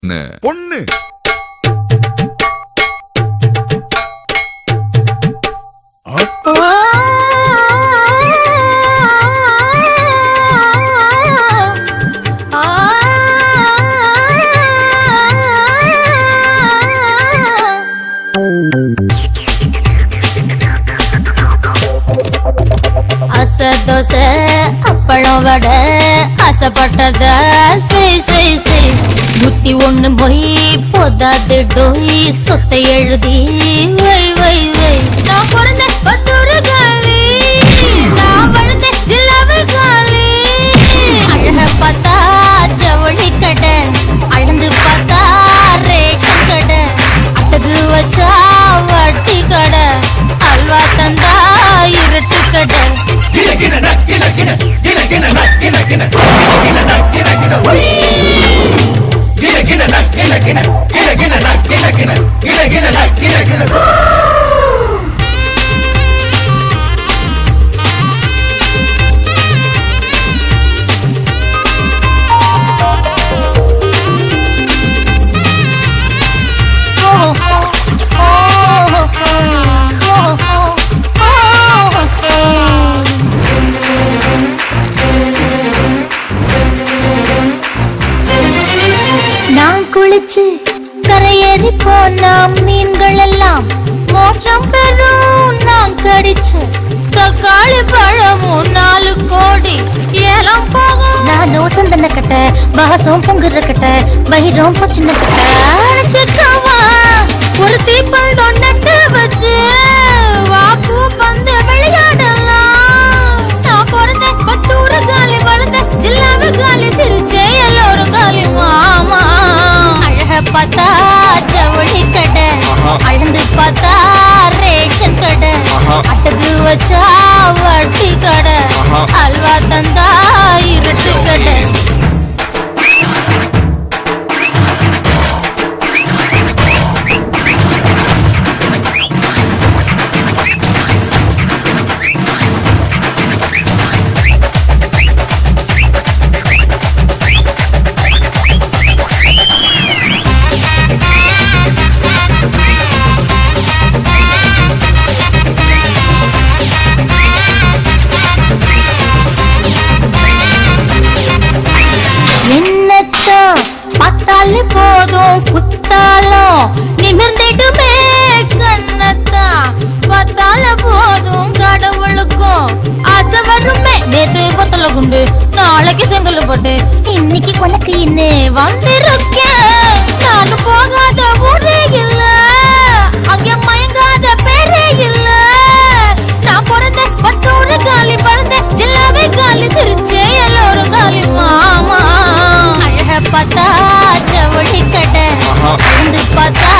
பொண்ணு அச தோசை அப்பளம் வடை ஆசைப்பட்டத செய் செய் செய் புத்தி ஒண்ணு போய் போதாது டோய் சொத்தை எழுதி வை வை வை நான் பிறந்த பத்தூரு காலி நான் வளர்ந்த ஜில்லாவு காலி அழக பார்த்தா ஜவுளி கடை அழந்து பார்த்தா ரேஷன் கடை அட்டகு வச்சா வட்டி கடை அல்வா தந்தா இருட்டு கடை நான் குளிச்சு கரையேறி போனா மீன்கள் எல்லாம் மோட்சம் பெறும் நான் கடிச்சு தக்காளி பழமும் நாலு கோடி ஏலம் போகும் நானும் சந்தன கட்ட பாசம் பொங்குற கட்ட பயிரும் பச்சின கட்ட அரைச்சிக்கவா ஒரு தீப்பல் தொண்டத்தை வச்சு வாப்பு பந்து விளையாடலாம் நான் பிறந்த பத்தூரு காலி வளர்ந்த ஜில்லாவு காலி சிரிச்சே எல்லோரும் காலி மாமா அழக பார்த்தா ஜவுளி கடை அழந்து பார்த்தா ரேஷன் கடை அட்டகு வச்சா வட்டி கடை அல்வா தந்தா இருட்டு கடை என்னத்தான் பார்த்தாலே போதும் குத்தாலும் நிமிர்ந்திடுமே கண்ணத்தான் பார்த்தால போதும் கடவுளுக்கும் ஆசை வருமே நேத்து கொத்தல குண்டு நாளைக்கு செங்கல் போட்டு இன்னைக்கு உனக்கு இன்னே வந்திருக்கேன் நானும் போகாத ஊரே இல்ல அங்க மயங்காத பேரே இல்ல நான் பிறந்த பத்தோடு காலி பறந்த ஜில்லாவே காலி சிரிச்சே எல்லோரும் காலி மாமா அழக பார்த்தா ஜவுளி கடை அழந்து பார்த்தா